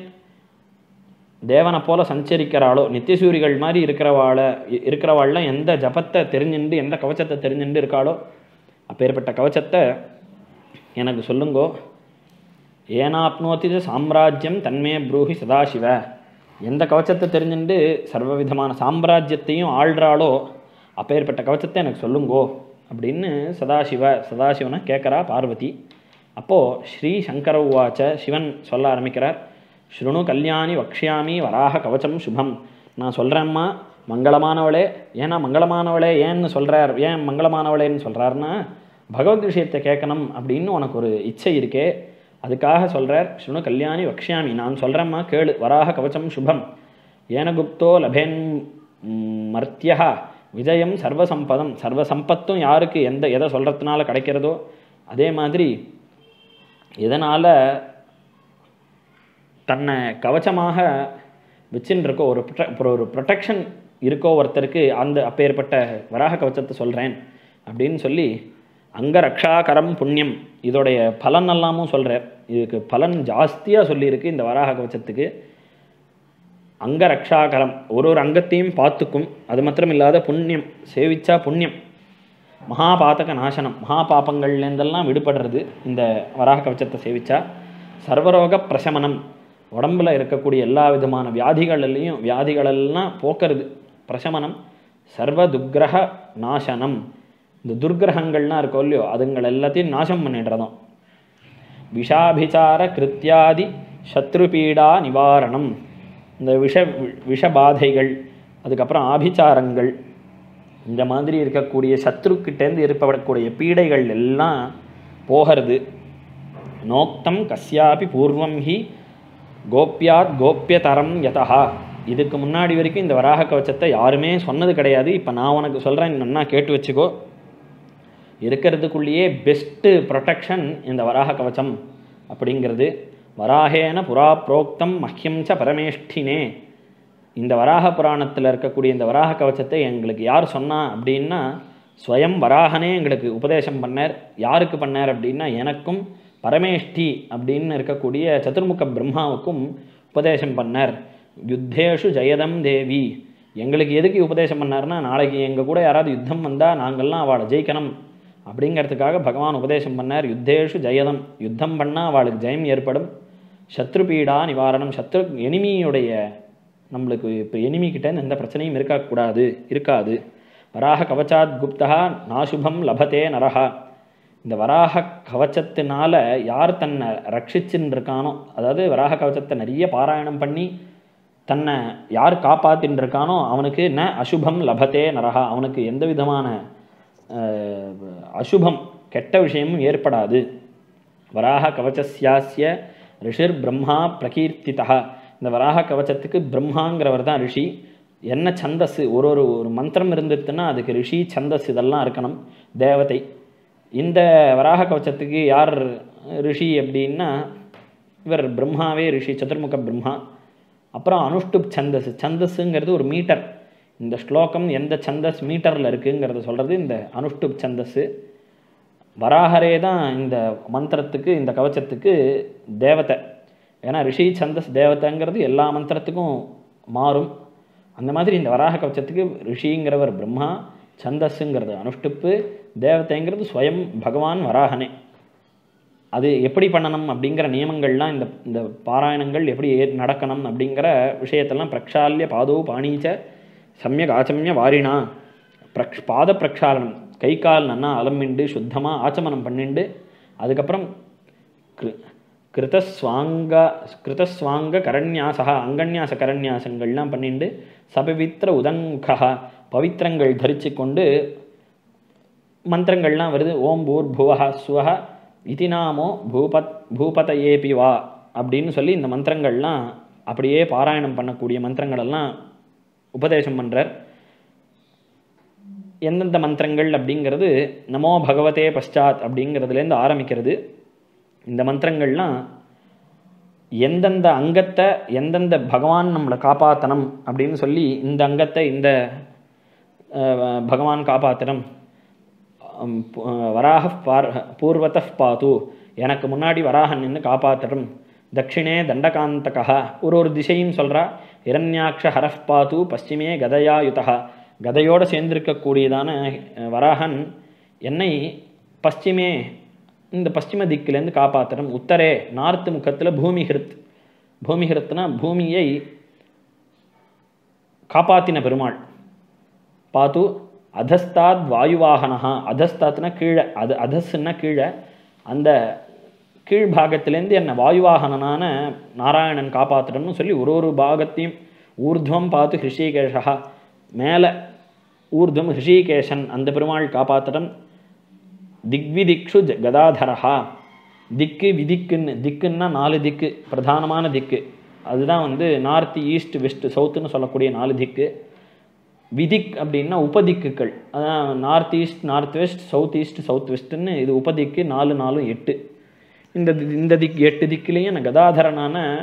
தேவனை போல சஞ்சரிக்கிறாளோ நித்தியசூரிகள் மாதிரி இருக்கிறவாளை இருக்கிறவாள்லாம் எந்த ஜபத்தை தெரிஞ்சுண்டு எந்த கவச்சத்தை தெரிஞ்சுண்டு இருக்காளோ அப்பேற்பட்ட கவச்சத்தை எனக்கு சொல்லுங்கோ ஏனாப்னோதி சாம்ராஜ்யம் தன்மே ப்ரூஹி சதாசிவ எந்த கவச்சத்தை தெரிஞ்சுண்டு சர்வ விதமான சாம்ராஜ்யத்தையும் ஆள்றாளோ அப்பேற்பட்ட கவச்சத்தை எனக்கு சொல்லுங்கோ அப்படின்னு சதாசிவ சதாசிவனை கேட்குறா பார்வதி அப்போது ஸ்ரீ சங்கர உவாச்ச சிவன் சொல்ல ஆரம்பிக்கிறார் ஸ்ருணு கல்யாணி வக்ஷாமி வராக கவச்சம் சுபம் நான் சொல்கிறேம்மா மங்களமானவளே ஏன்னா மங்களமானவளே ஏன்னு சொல்கிறார் ஏன் மங்களமானவளேன்னு சொல்கிறாருன்னா பகவத் விஷயத்தை கேட்கணும் அப்படின்னு உனக்கு ஒரு இச்சை இருக்கே அதுக்காக சொல்கிறார் ஸ்ருணு கல்யாணி வக்ஷாமி நான் சொல்கிறேம்மா கேளு வராக கவச்சம் சுபம் ஏன குப்தோ லபேன் மர்த்தியா விஜயம் சர்வசம்பதம் சர்வசம்பத்தும் யாருக்கு எந்த எதை சொல்கிறதுனால கிடைக்கிறதோ அதே மாதிரி எதனால் தன்னை கவச்சமாக வச்சுன்னு இருக்கோ ஒரு protec- அப்புறம் ஒரு ப்ரொடெக்ஷன் இருக்கோ ஒருத்தருக்கு அந்த அப்பேற்பட்ட வராக கவச்சத்தை சொல்கிறேன் அப்படின்னு சொல்லி அங்க ரக்ஷாகரம் புண்ணியம் இதோடைய பலன் எல்லாமும் சொல்கிறார் இதுக்கு பலன் ஜாஸ்தியாக சொல்லியிருக்கு இந்த வராக கவச்சத்துக்கு அங்க ரக்ஷாகரம் ஒரு ஒரு அங்கத்தையும் பார்த்துக்கும் அது மாத்திரம் இல்லாத புண்ணியம் சேவிச்சா புண்ணியம் மகாபாதக நாசனம் மகா பாபங்கள்லேருந்தெல்லாம் விடுபடுறது இந்த வராக கவச்சத்தை சேவிச்சா சர்வரோக பிரசமனம் உடம்புல இருக்கக்கூடிய எல்லா விதமான வியாதிகள்லையும் வியாதிகளெல்லாம் போக்குறது பிரசமனம் சர்வ துர்கிரக நாசனம் இந்த துர்கிரகங்கள்லாம் இருக்கோ இல்லையோ அதுங்கள் எல்லாத்தையும் நாசம் பண்ணிடுறதும் விஷாபிச்சார கிருத்தியாதி சத்ருபீடா நிவாரணம் இந்த விஷ விஷபாதைகள் அதுக்கப்புறம் ஆபிச்சாரங்கள் இந்த மாதிரி இருக்கக்கூடிய சத்ருக்கிட்டேருந்து ஏற்படக்கூடிய பீடைகள் எல்லாம் போகிறது நோக்தம் கஸ்யாபி பூர்வம் ஹி கோப்யாத் கோப்யதரம் யதா இதுக்கு முன்னாடி வரைக்கும் இந்த வராக கவச்சத்தை யாருமே சொன்னது கிடையாது இப்போ நான் உனக்கு சொல்கிறேன் நன்னா கேட்டு வச்சுக்கோ இருக்கிறதுக்குள்ளேயே பெஸ்ட்டு ப்ரொடெக்ஷன் இந்த வராக கவச்சம் அப்படிங்கிறது வராகேன புரா புரோக்தம் மஹ்யம் ச பரமேஷ்டினே இந்த வராக புராணத்தில் இருக்கக்கூடிய இந்த வராக கவச்சத்தை எங்களுக்கு யார் சொன்னா அப்படின்னா ஸ்வயம் வராகனே எங்களுக்கு உபதேசம் பண்ணார் யாருக்கு பண்ணார் அப்படின்னா எனக்கும் பரமேஷ்டி அப்படின்னு இருக்கக்கூடிய சதுர்முக பிரம்மாவுக்கும் உபதேசம் பண்ணார் யுத்தேஷு ஜெயதம் தேவி எங்களுக்கு எதுக்கு உபதேசம் பண்ணார்னா நாளைக்கு எங்கள் கூட யாராவது யுத்தம் வந்தால் நாங்கள்லாம் அவளை ஜெயிக்கணும் அப்படிங்கிறதுக்காக பகவான் உபதேசம் பண்ணார் யுத்தேஷு ஜெயதம் யுத்தம் பண்ணால் அவளுக்கு ஜெயம் ஏற்படும் சத்ருபீடா நிவாரணம் சத்ரு எனிமியுடைய நம்மளுக்கு இப்போ எனிமிக்கிட்ட எந்த பிரச்சனையும் இருக்கக்கூடாது இருக்காது வராக கவச்சாத் குப்தா நாசுபம் லபதே நரஹா இந்த வராக கவச்சத்தினால யார் தன்னை ரட்சிச்சுன்னு இருக்கானோ அதாவது வராக கவச்சத்தை நிறைய பாராயணம் பண்ணி தன்னை யார் காப்பாத்தின்னு இருக்கானோ அவனுக்கு ந அசுபம் லபதே நரஹா அவனுக்கு எந்த விதமான அஹ், அசுபம் கெட்ட விஷயமும் ஏற்படாது வராக கவச்சஸ்யாஸ்ய ரிஷிர் பிரம்மா பிரகீர்த்திதா இந்த வராக கவச்சத்துக்கு பிரம்மாங்கிறவர் தான் ரிஷி என்ன சந்தஸ் ஒரு ஒரு ஒரு மந்திரம் இருந்துச்சுன்னா அதுக்கு ரிஷி சந்தஸ் இதெல்லாம் இருக்கணும் தேவதை இந்த வராக கவச்சத்துக்கு யார் ரிஷி அப்படின்னா இவர் பிரம்மாவே ரிஷி சதுர்முக பிரம்மா அப்புறம் அனுஷ்டுப் சந்தஸ் சந்தஸ்ங்கிறது ஒரு மீட்டர் இந்த ஸ்லோகம் எந்த சந்தஸ் மீட்டரில் இருக்குங்கிறத சொல்கிறது இந்த அனுஷ்டுப் சந்தஸ் வராகரே தான் இந்த மந்திரத்துக்கு இந்த கவச்சத்துக்கு தேவதை ஏன்னா ரிஷி சந்தஸ் தேவதைங்கிறது எல்லா மந்திரத்துக்கும் மாறும் அந்த மாதிரி இந்த வராக கவச்சத்துக்கு ரிஷிங்கிறவர் பிரம்மா சந்தஸ்ஸுங்கிறது அனுஷ்டுப்பு தேவதைங்கிறது ஸ்வயம் பகவான் வராகனே அது எப்படி பண்ணணும் அப்படிங்கிற நியமங்கள்லாம் இந்த இந்த பாராயணங்கள் எப்படி ஏ- நடக்கணும் அப்படிங்கிற விஷயத்தெல்லாம் பிரக்ஷால்ய பாதோ பாணீச்ச சமயக் ஆச்சமிய வாரினா பிரக்ஷ் பாத பிரக்ஷாலனம் கை கால் நன்னா அலம்பிண்டு சுத்தமாக ஆச்சமனம் பண்ணிண்டு அதுக்கப்புறம் கிரு- கிருதஸ்வாங்க கிருதஸ்வாங்க கரண்யாசா அங்கன்யாச கரண்யாசங்கள்லாம் பண்ணிண்டு சபவித்திர உதங்கா பவித்திரங்கள் தரித்து கொண்டு மந்திரங்கள்லாம் வருது ஓம் பூர் புவஹ ஸ்வஹ இதி நாமோ பூபத் பூபதயேபி வா அப்படின்னு சொல்லி இந்த மந்திரங்கள்லாம் அப்படியே பாராயணம் பண்ணக்கூடிய மந்திரங்களெல்லாம் உபதேசம் பண்ணுறார் எந்தெந்த மந்திரங்கள் அப்படிங்கிறது நமோ பகவதே பశ్చాத் அப்படிங்கிறதுலேருந்து ஆரம்பிக்கிறது இந்த மந்திரங்கள்லாம் எந்தெந்த அங்கத்தை எந்தெந்த பகவான் நம்மளை காப்பாற்றணும் அப்படின்னு சொல்லி இந்த அங்கத்தை இந்த அஹ், பகவான் காப்பாற்றணும் அம், பு- அஹ், வராக பார் பூர்வத பாத்து எனக்கு முன்னாடி வராகன் நின்று காப்பாற்றட்டும் தட்சிணே தண்டகாந்தகா ஒரு ஒரு திசையும் சொல்கிறா இரண்யாக்ஷ ஹரஃப் பாத்து பশ্চিமே கதையா யுதா கதையோடு சேர்ந்திருக்கக்கூடியதான அஹ், வராகன் என்னை பশ্চিமே இந்த பশ্চিம திக்கிலேருந்து காப்பாற்றணும் உத்தரே நார்த்து முகத்தில் பூமிஹிருத் பூமிஹிருத்னா பூமியை காப்பாத்தின பெருமாள் பாத்து அதஸ்தாத் வாயுவாகனஹா அதஸ்தாத்னா கீழே அது அதஸ்ன்னா கீழே அந்த கீழ்பாகத்திலேருந்து என்னை வாயுவாகனனான நாராயணன் காப்பாற்றணும்னு சொல்லி ஒரு ஒரு பாகத்தையும் ஊர்துவம் பார்த்து ஹிருஷிகேஷா மேலே ஊர்துவம் ஹிருஷிகேஷன் அந்த பெருமாள் காப்பாற்றணும் திக்விதிக்ஷு ஜ- கதாதரஹா திக்கு விதிக்குன்னு திக்குன்னா நாலு திக்கு பிரதானமான திக்கு அதுதான் வந்து நார்த் ஈஸ்ட் வெஸ்ட் சவுத்துன்னு சொல்லக்கூடிய நாலு திக்கு விதிக் அப்படின்னா உபதிக்குகள் அதான் north east north west south east சவுத் வெஸ்ட்னு இது உபதிக்கு நாலு நாலும் எட்டு இந்த தி- இந்த திக் எட்டு திக்குலேயும் நான் கதாதரனான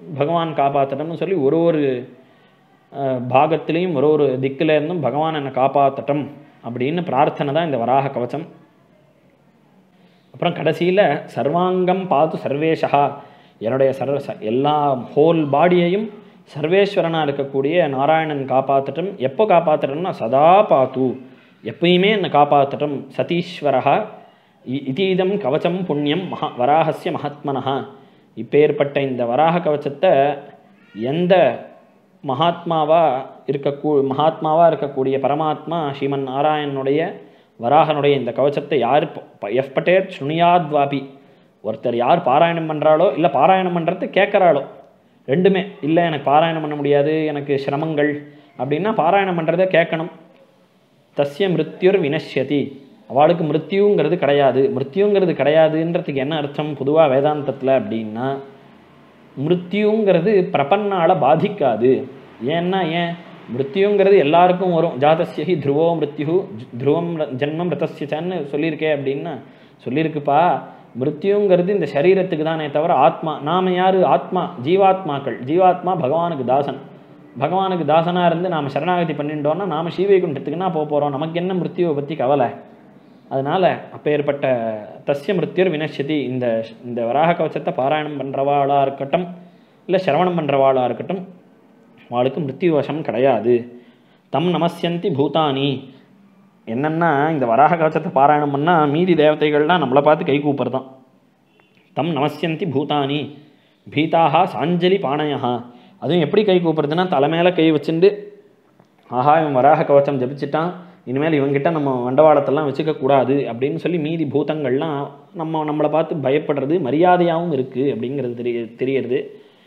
பகவான் காப்பாற்றட்டும்னு சொல்லி ஒரு ஒரு அஹ், பாகத்திலையும் ஒரு ஒரு திக்கில் இருந்தும் பகவான் என்னை காப்பாற்றட்டும் அப்படின்னு பிரார்த்தனை தான் இந்த வராக கவச்சம் அப்புறம் கடைசியில் சர்வாங்கம் பார்த்து சர்வேஷா என்னுடைய சர்வ ச- எல்லா ஹோல் பாடியையும் சர்வேஸ்வரனாக இருக்கக்கூடிய நாராயணன் காப்பாற்றட்டும் எப்போ காப்பாற்றட்டும்னா சதா பாத்து எப்பயுமே என்னை காப்பாற்றட்டும் சதீஸ்வரா இ- இதீதம் கவச்சம் புண்ணியம் மகா வராகசிய மகாத்மனஹா இப்பேற்பட்ட இந்த வராக கவச்சத்தை எந்த மகாத்மாவா இருக்கக்கூ மகாத்மாவா இருக்கக்கூடிய பரமாத்மா ஸ்ரீமன் நாராயணனுடைய வராகனுடைய இந்த கவச்சத்தை யார் ப- ப- எஃப் பட்டேர் ஸ்ருணியாத்வாபி ஒருத்தர் யார் பாராயணம் பண்ணுறாளோ இல்லை பாராயணம் பண்ணுறது கேட்குறாளோ ரெண்டுமே இல்லை எனக்கு பாராயணம் பண்ண முடியாது எனக்கு சிரமங்கள் அப்படின்னா பாராயணம் பண்ணுறதை கேட்கணும் தஸ்ய மிருத்யுர் வினஷ்யதி அவளுக்கு மிருத்யுங்கிறது கிடையாது மிருத்யுங்கிறது கிடையாதுன்றதுக்கு என்ன அர்த்தம் பொதுவாக வேதாந்தத்தில் அப்படின்னா மிருத்யுங்கிறது பிரபன்னால பாதிக்காது ஏன்னா ஏன் மிருத்யுங்கிறது எல்லாருக்கும் வரும் ஜாதஸ்யஹி துருவோ மிருத்யு துருவம் ர- ஜன்மம் ரதஸ்யச்சன்னு சொல்லியிருக்கே அப்படின்னா சொல்லியிருக்குப்பா மிருத்யுங்கிறது இந்த சரீரத்துக்கு தானே தவிர ஆத்மா நாம யாரு ஆத்மா ஜீவாத்மாக்கள் ஜீவாத்மா பகவானுக்கு தாசன் பகவானுக்கு தாசனாக இருந்து நாம் சரணாகதி பண்ணிட்டோம்னா நாம் ஸ்ரீவைகுண்டத்துக்குன்னா போக போகிறோம் நமக்கு என்ன மிருத்யுவை பற்றி கவலை அதனால அப்பேற்பட்ட தஸ்ய மிருத்யுர் வினஷ்யதி இந்த இந்த வராக கவச்சத்தை பாராயணம் பண்ணுறவாளாக இருக்கட்டும் இல்லை சிரவணம் பண்ணுறவாளாக இருக்கட்டும் அவளுக்கு மிருத்யு வசம் கிடையாது தம் நமஸ்யந்தி பூதானி என்னன்னா இந்த வராக கவச்சத்தை பாராயணம் பண்ணால் மீதி தேவதைகள்லாம் நம்மளை பார்த்து கை கூப்பிட்றதான் தம் நமஸ்யந்தி பூதானி பீதாக சாஞ்சலி பாணயா அதுவும் எப்படி கை கூப்பிடுறதுன்னா தலை மேல கை வச்சுண்டு ஆஹா இவன் வராக கவச்சம் ஜபிச்சிட்டான் இனிமேல் இவன்கிட்ட நம்ம வண்டவாளத்தெல்லாம் வச்சுக்க கூடாது அப்படின்னு சொல்லி மீதி பூதங்கள்லாம் நம்ம நம்மளை பார்த்து பயப்படுறது மரியாதையாகவும் இருக்கு அப்படிங்கிறது தெரிய தெரியறது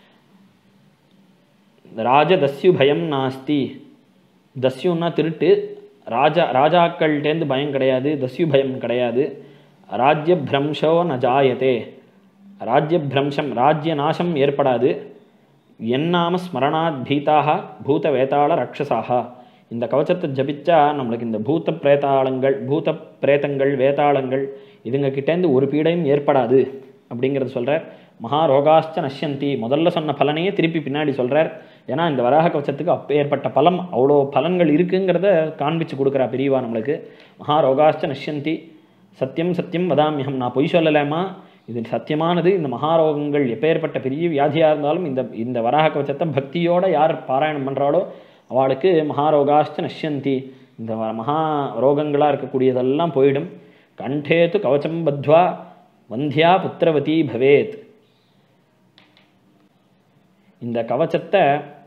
ராஜ தஸ்யு பயம் நாஸ்தி தஸ்யுன்னா திருட்டு ராஜா ராஜாக்கள்டேந்து பயம் கிடையாது தஸ்யு பயம் கிடையாது ராஜ்ய பிரம்சோ ந ஜாயதே ராஜ்ய பிரம்சம் ராஜ்ய நாசம் ஏற்படாது என்னாம ஸ்மரணாத் பீதாக பூத வேதாள ரக்ஷசாக இந்த கவச்சத்தை ஜபிச்சா நம்மளுக்கு இந்த பூத பிரேதாளங்கள் பூத பிரேதங்கள் வேதாளங்கள் இதுங்க கிட்டேருந்து ஒரு பீடையும் ஏற்படாது அப்படிங்கிறது சொல்றார் மகா ரோகாஸ்ச நஷ்யந்தி முதல்ல சொன்ன பலனையே திருப்பி பின்னாடி சொல்றார் ஏன்னா இந்த வராக கவச்சத்துக்கு அப்பேற்பட்ட பலம் அவ்வளோ பலன்கள் இருக்குங்கிறத காண்பிச்சு கொடுக்குறா பெரியவா நம்மளுக்கு மகா ரோகாஸ்ச நஷ்யந்தி சத்தியம் சத்தியம் வதாமியம் நான் பொய் சொல்லலாமா இது சத்தியமானது இந்த மகாரோகங்கள் எப்பேற்பட்ட பெரிய வியாதியாக இருந்தாலும் இந்த இந்த வராக கவச்சத்தை பக்தியோட யார் பாராயணம் பண்ணுறாளோ அவளுக்கு மகாரோகாஸ்த நஷ்யந்தி இந்த வ- மகா ரோகங்களாக இருக்கக்கூடியதெல்லாம் போயிடும் கண்டேத்து கவச்சம் பத்வா வந்தியா புத்திரவதி பவேத் இந்த கவச்சத்தை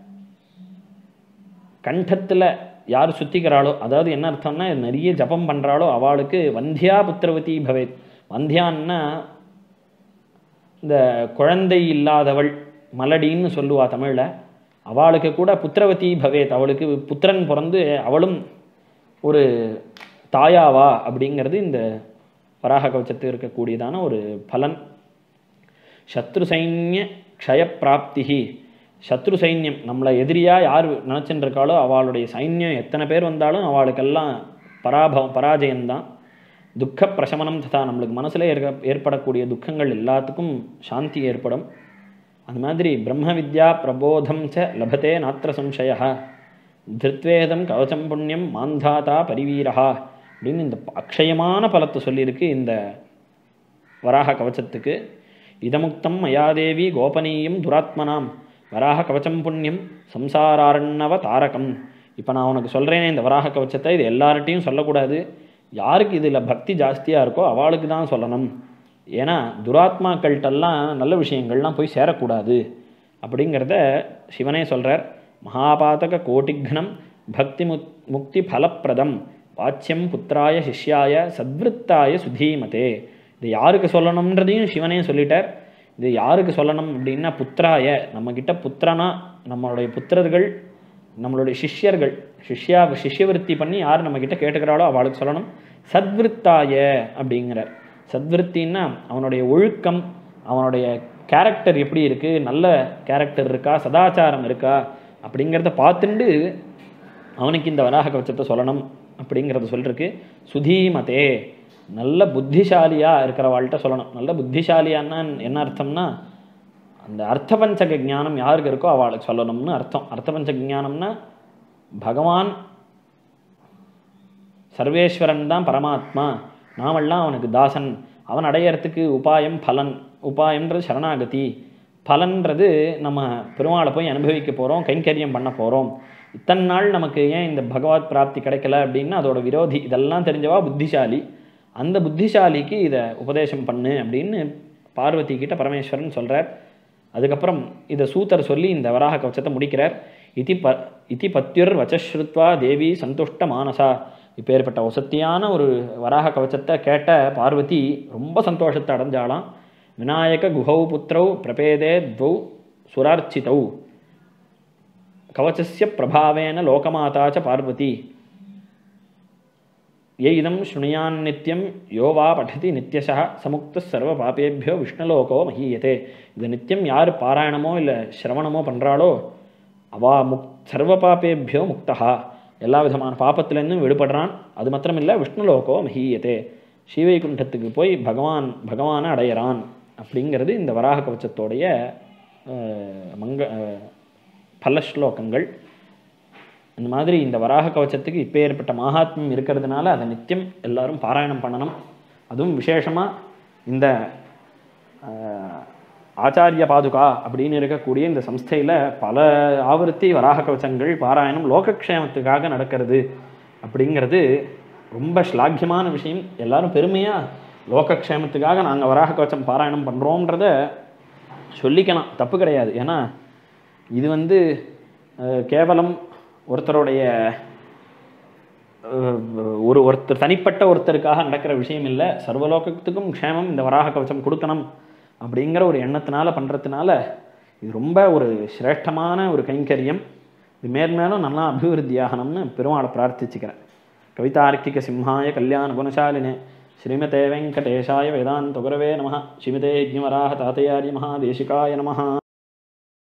கண்டத்தில் யார் சுத்திக்கிறாளோ அதாவது என்ன அர்த்தம்னா நிறைய ஜபம் பண்ணுறாளோ அவளுக்கு வந்தியா புத்திரவதி பவேத் வந்தியான்னா இந்த குழந்தை இல்லாதவள் மலடின்னு சொல்லுவா தமிழில் அவளுக்கு கூட புத்திரவதி பவேத் அவளுக்கு புத்திரன் பிறந்து அவளும் ஒரு தாயாவா அப்படிங்கிறது இந்த வராக கவச்சத்து இருக்கக்கூடியதான ஒரு பலன் சத்ரு சைன்ய க்ஷயப்பிராப்திகி சத்ரு சைன்யம் நம்மளை எதிரியா யார் நினச்சின்னு இருக்காளோ அவளுடைய சைன்யம் எத்தனை பேர் வந்தாலும் அவளுக்கெல்லாம் பராபவம் பராஜயம்தான் துக்க பிரசமனம் ததா நம்மளுக்கு மனசுல ஏற்க ஏற்படக்கூடிய துக்கங்கள் எல்லாத்துக்கும் சாந்தி ஏற்படும் அது மாதிரி பிரம்ம வித்யா பிரபோதம் ச லபத்தே நாத்திர சம்சய திருத்வேதம் கவச்சம் புண்ணியம் மாந்தாதா பரிவீரஹா அப்படின்னு இந்த அக்ஷயமான பலத்தை சொல்லியிருக்கு இந்த வராக கவச்சத்துக்கு இதமுக்தம் மயாதேவி கோபனீயம் துராத்மனாம் வராக கவச்சம் புண்ணியம் சம்சாரார்ணவ தாரகம் இப்போ நான் உனக்கு சொல்கிறேனே இந்த வராக கவச்சத்தை இது எல்லார்ட்டையும் சொல்லக்கூடாது யாருக்கு இதில் பக்தி ஜாஸ்தியாக இருக்கோ அவளுக்கு தான் சொல்லணும் ஏன்னா துராத்மாக்கள்கிட்டெல்லாம் நல்ல விஷயங்கள்லாம் போய் சேரக்கூடாது அப்படிங்கிறத சிவனே சொல்கிறார் மகாபாதக கோட்டிக்னம் பக்தி முக் முக்தி பலப்பிரதம் வாச்சியம் புத்திராய சிஷ்யாய சத்விருத்தாய சுதீமதே இது யாருக்கு சொல்லணுன்றதையும் சிவனே சொல்லிட்டார் இது யாருக்கு சொல்லணும் அப்படின்னா புத்திராய நம்மக்கிட்ட புத்திரனா நம்மளுடைய புத்திரர்கள் நம்மளுடைய சிஷ்யர்கள் சிஷ்யா சிஷ்யவிருத்தி பண்ணி யார் நம்மக்கிட்ட கேட்டுக்கிறாளோ அவளுக்கு சொல்லணும் சத்விருத்தாய அப்படிங்கிறார் சத்விருத்தின்னா அவனுடைய ஒழுக்கம் அவனுடைய கேரக்டர் எப்படி இருக்குது நல்ல கேரக்டர் இருக்கா சதாச்சாரம் இருக்கா அப்படிங்கிறத பார்த்துண்டு அவனுக்கு இந்த வராக கவச்சத்தை சொல்லணும் அப்படிங்கிறத சொல்லிருக்கு சுதீமதே நல்ல புத்திசாலியாக இருக்கிறவாள்கிட்ட சொல்லணும் நல்ல புத்திசாலியான்னா என்ன அர்த்தம்னா அந்த அர்த்தபஞ்சக ஞானம் யாருக்கு இருக்கோ அவளுக்கு சொல்லணும்னு அர்த்தம் அர்த்தபஞ்சக ஞானம்னா பகவான் சர்வேஸ்வரன் தான் பரமாத்மா நாமெல்லாம் அவனுக்கு தாசன் அவன் அடையறதுக்கு உபாயம் பலன் உபாயம்ன்றது சரணாகதி பலன்றது நம்ம பெருமாளை போய் அனுபவிக்க போகிறோம் கைங்கரியம் பண்ண போகிறோம் இத்தனை நாள் நமக்கு ஏன் இந்த பகவத் பிராப்தி கிடைக்கல அப்படின்னா அதோட விரோதி இதெல்லாம் தெரிஞ்சவா புத்திசாலி அந்த புத்திசாலிக்கு இதை உபதேசம் பண்ணு அப்படின்னு பார்வதி கிட்ட பரமேஸ்வரன் சொல்கிறார் அதுக்கப்புறம் இதை சூத்தர் சொல்லி இந்த வராக கவச்சத்தை முடிக்கிறார் இதி ப இதி பத்யுர் வச்சஸ்ருத்வா தேவி சந்துஷ்ட மானசா இப்பேற்பட்ட வசத்தியான ஒரு வராக கவச்சத்தை கேட்ட பார்வதி ரொம்ப சந்தோஷத்தை அடைஞ்சாலாம் விநாயக குஹௌ புத்திரௌ பிரபேதே துவௌ சுரார்ச்சிதௌ கவச்சஸ்ய பிரபாவேன லோகமாதா ச பார்வதி ய இதம் ஸ்ருணுயான் நித்யம் யோ வா பठति நித்யசா சமுக்த சர்வ பாபேபியோ விஷ்ணுலோகோ மஹீயதே இது நித்தியம் யார் பாராயணமோ இல்லை சிரவணமோ பண்ணுறாளோ அவா முக் சர்வ பாபேபியோ முக்தா எல்லா விதமான பாப்பத்திலேருந்தும் விடுபடுறான் அது மாத்திரமில்லை விஷ்ணுலோகோ மஹீயதே ஸ்ரீவைகுண்டத்துக்கு போய் பகவான் பகவானை அடையிறான் அப்படிங்கிறது இந்த வராக கவச்சத்தோடைய அஹ், மங்க அஹ், பல ஸ்லோகங்கள் அந்த மாதிரி இந்த வராக கவச்சத்துக்கு இப்போ ஏற்பட்ட மகாத்மியம் இருக்கிறதுனால அதை நித்தியம் எல்லாரும் பாராயணம் பண்ணணும் அதுவும் விசேஷமாக இந்த ஆஹ், ஆச்சாரிய பாதுகா அப்படின்னு இருக்கக்கூடிய இந்த சம்ஸ்தையில் பல ஆவர்த்தி வராக கவச்சங்கள் பாராயணம் லோகக்ஷேமத்துக்காக நடக்கிறது அப்படிங்கிறது ரொம்ப ஸ்லாக்கியமான விஷயம் எல்லாரும் பெருமையாக லோகக்ஷேமத்துக்காக நாங்கள் வராக கவச்சம் பாராயணம் பண்ணுறோன்றத சொல்லிக்கலாம் தப்பு கிடையாது ஏன்னா இது வந்து அஹ், கேவலம் ஒருத்தருடைய அஹ், ஒரு ஒருத்தர் தனிப்பட்ட ஒருத்தருக்காக நடக்கிற விஷயம் இல்லை சர்வலோகத்துக்கும் க்ஷேமம் இந்த வராக கவச்சம் கொடுக்கணும் அப்படிங்கிற ஒரு எண்ணத்தினால பண்ணுறதுனால இது ரொம்ப ஒரு சிரேஷ்டமான ஒரு கைங்கரியம் இது மேல்மேலும் நல்லா அபிவிருத்தி ஆகணும்னு பெருமாளை பிரார்த்திச்சுக்கிறேன் கவிதார்க்கிக சிம்ஹாய கல்யாண குணசாலினே ஸ்ரீமதே வெங்கடேஷாய வேதாந்த குரவே நம ஸ்ரீமதே யஜ்ஞவராக தாத்தையாரிய மகாதேசிகாய நம